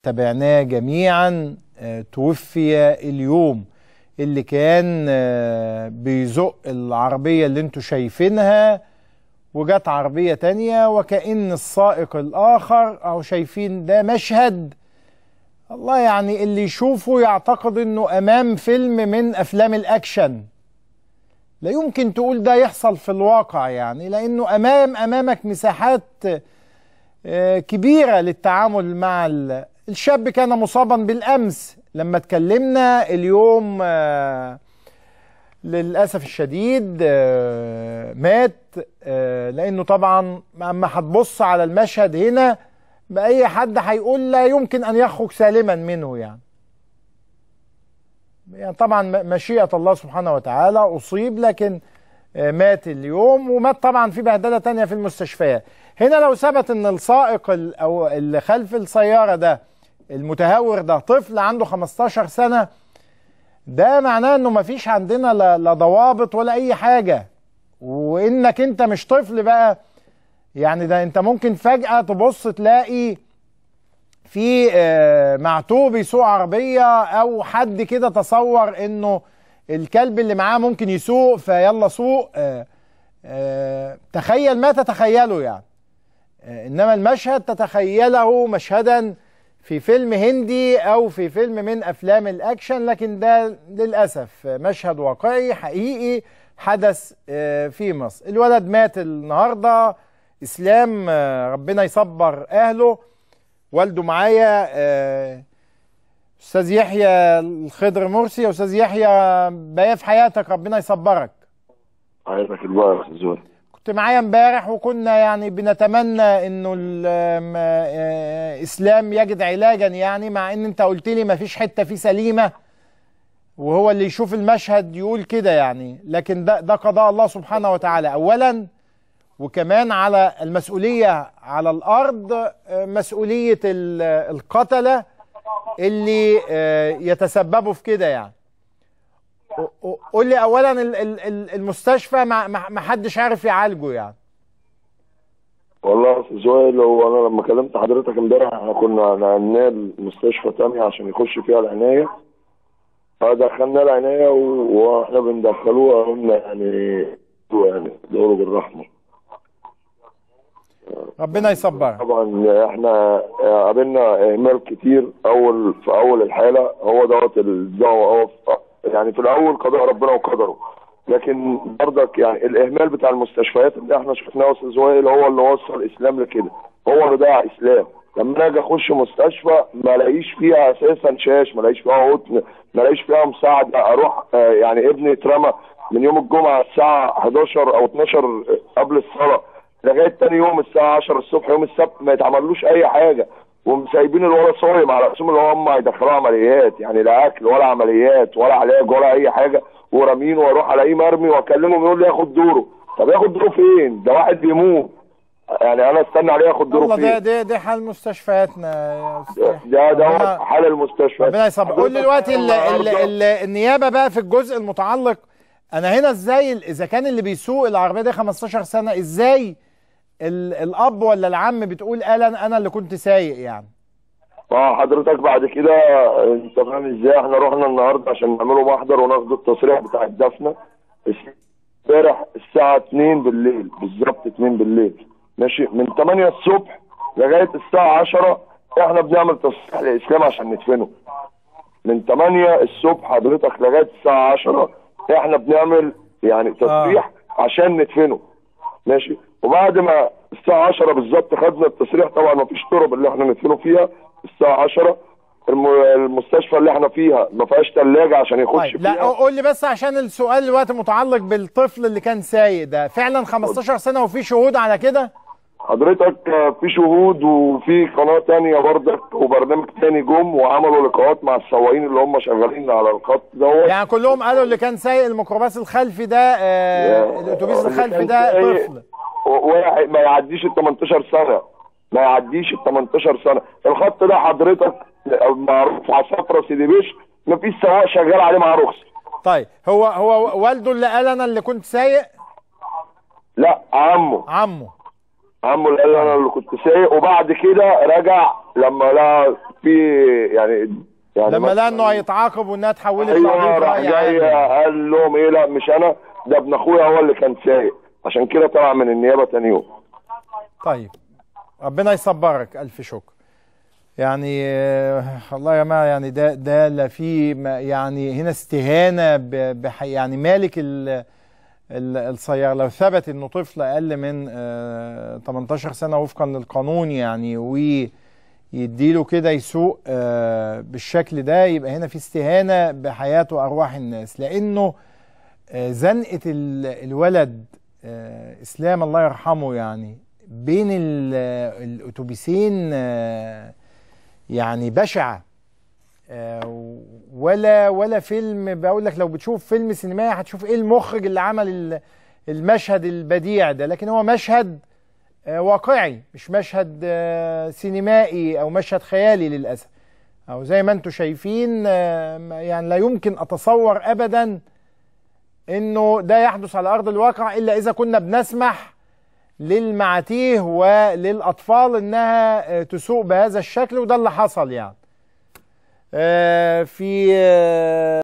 تابعناه جميعا آه، توفي اليوم اللي كان آه، بيزق العربية اللي انتوا شايفينها وجت عربية تانية وكأن السائق الآخر أو شايفين ده مشهد الله يعني اللي يشوفه يعتقد انه امام فيلم من افلام الاكشن لا يمكن تقول ده يحصل في الواقع يعني لانه امام امامك مساحات آه، كبيره للتعامل مع ال- الشاب كان مصابا بالامس لما اتكلمنا اليوم آه، للاسف الشديد آه، مات آه، لانه طبعا اما هتبص على المشهد هنا بأي حد هيقول لا يمكن أن يخرج سالما منه يعني يعني طبعا م- مشيئة الله سبحانه وتعالى أصيب لكن آه، مات اليوم ومات طبعا في بهدلة تانية في المستشفيات هنا لو ثبت ان السائق ال- او اللي خلف السيارة ده المتهور ده طفل عنده 15 سنة ده معناه انه مفيش عندنا لا لا ضوابط ولا اي حاجة وانك انت مش طفل بقى يعني ده انت ممكن فجأة تبص تلاقي في آه، معتوه بيسوق عربية او حد كده تصور انه الكلب اللي معاه ممكن يسوق فيلا سوق آه، آه، تخيل ما تتخيله يعني آه، انما المشهد تتخيله مشهدا في فيلم هندي او في فيلم من افلام الاكشن لكن ده للاسف مشهد واقعي حقيقي حدث آه، في مصر الولد مات النهارده اسلام آه، ربنا يصبر اهله والده معايا آه، استاذ يحيى الخضر مرسي يا استاذ يحيى بقى في حياتك ربنا يصبرك حياتك البقى يا زول كنت معايا امبارح وكنا يعني بنتمنى انه الاسلام يجد علاجا يعني مع ان انت قلت لي ما فيش حته فيه سليمه وهو اللي يشوف المشهد يقول كده يعني لكن ده ده قضاء الله سبحانه وتعالى اولا وكمان على المسؤوليه على الارض آه، مسؤوليه ال- القتله اللي آه، يتسببوا في كده يعني ق- ق- قول لي اولا ال- ال- ال- المستشفى ما ما- ما حدش عارف يعالجه يعني والله يا استاذ زويل هو انا لما كلمت حضرتك امبارح احنا كنا نقلناه المستشفى تانية عشان يخش فيها العناية فدخلنا العناية و- واحنا بندخلوه قلنا يعني يعني دوره بالرحمة ربنا يصبرك طبعا احنا قابلنا اهمال كتير اول في اول الحالة هو دوت الدعوة هو في- يعني في الاول قضاء ربنا وقدره لكن برضك يعني الاهمال بتاع المستشفيات اللي احنا شفناه يا استاذ وائل هو اللي وصل الاسلام لكده هو اللي ضيع اسلام لما انا اجي اخش مستشفى ما الاقيش فيها اساسا شاش ما الاقيش فيها قطن ما الاقيش فيها مساعده اروح آه، يعني ابني اترمى من يوم الجمعه الساعه 11 او 12 قبل الصلاه لغايه تاني يوم الساعه 10 الصبح يوم السبت ما يتعملوش اي حاجه ومسايبين الولد صايم على اساس اللي هم هيدخلوه عمليات يعني لا اكل ولا عمليات ولا علاج ولا اي حاجه ورامين واروح الاقيه مرمي واكلمه يقول لي ياخد دوره طب ياخد دوره فين؟ ده واحد بيموت يعني انا استنى عليه ياخد دوره والله ده فين؟ ده ده حال مستشفياتنا يا استاذ ده ده ربنا- حال المستشفى ربنا يصبر قول لي دلوقتي ال- ال- النهاردة- ال- النيابه بقى في الجزء المتعلق انا هنا ازاي ال- اذا كان اللي بيسوق العربيه دي 15 سنه ازاي ال- الاب ولا العم بتقول انا انا اللي كنت سايق يعني اه حضرتك بعد كده انت فاهم ازاي احنا رحنا النهارده عشان نعمله محضر وناخد التصريح بتاع الدفنه امبارح الساعه 2 بالليل بالظبط 2 بالليل ماشي من 8 الصبح لغايه الساعه 10 احنا بنعمل تصريح لاسلام عشان ندفنه من 8 الصبح حضرتك لغايه الساعه 10 احنا بنعمل يعني تصريح عشان ندفنه ماشي وبعد ما الساعة 10 بالظبط خدنا التصريح طبعا ما فيش طرق اللي احنا ندفنه فيها الساعة 10 الم- المستشفى اللي احنا فيها ما فيهاش ثلاجة عشان يخش طيب لا فيها قول لي بس عشان السؤال دلوقتي متعلق بالطفل اللي كان سايق ده فعلا 15 سنه وفي شهود على كده حضرتك آه، في شهود وفي قناة تانية برضك وبرنامج تاني جم وعملوا لقاءات مع السواقين اللي هم شغالين على الخط دوت يعني كلهم قالوا اللي كان سايق الميكروباص الخلفي ده آه الاتوبيس اللي الخلفي كان ده سايق طفل و- واحد ما يعديش ال 18 سنه ما يعديش ال 18 سنه الخط ده حضرتك معروف عصافره سيدي بيش ما فيش سواق شغال عليه مع رخصه طيب هو هو والده اللي قال انا اللي كنت سايق لا عمه عمه عمه اللي قال لي انا اللي كنت سايق وبعد كده رجع لما لقى في يعني يعني لما مثلاً- لقى انه هيتعاقب وانها اتحولت ايوه لقضيه راح رأي جاي عام. قال لهم ايه لا مش انا ده ابن اخويا هو اللي كان سايق عشان كده طلع من النيابه تاني يوم طيب ربنا يصبرك الف شكر يعني آه، الله يا جماعه يعني ده ده لا في ما- يعني هنا استهانه ب- بح يعني مالك ال ال- السيارة لو ثبت انه طفل اقل من آه، 18 سنة وفقا للقانون يعني ويديله كده يسوق آه، بالشكل ده يبقى هنا في استهانة بحياة وارواح الناس لانه آه، زنقة ال- الولد آه، اسلام الله يرحمه يعني بين ال- الاتوبيسين آه، يعني بشعه آه، ولا ولا فيلم بقول لك لو بتشوف فيلم سينمائي هتشوف ايه المخرج اللي عمل ال- المشهد البديع ده لكن هو مشهد آه، واقعي مش مشهد آه، سينمائي او مشهد خيالي للاسف او زي ما انتم شايفين آه، ما- يعني لا يمكن اتصور ابدا انه ده يحدث على ارض الواقع الا اذا كنا بنسمح للمعاتيه وللاطفال انها آه، تسوق بهذا الشكل وده اللي حصل يعني آه، في آه،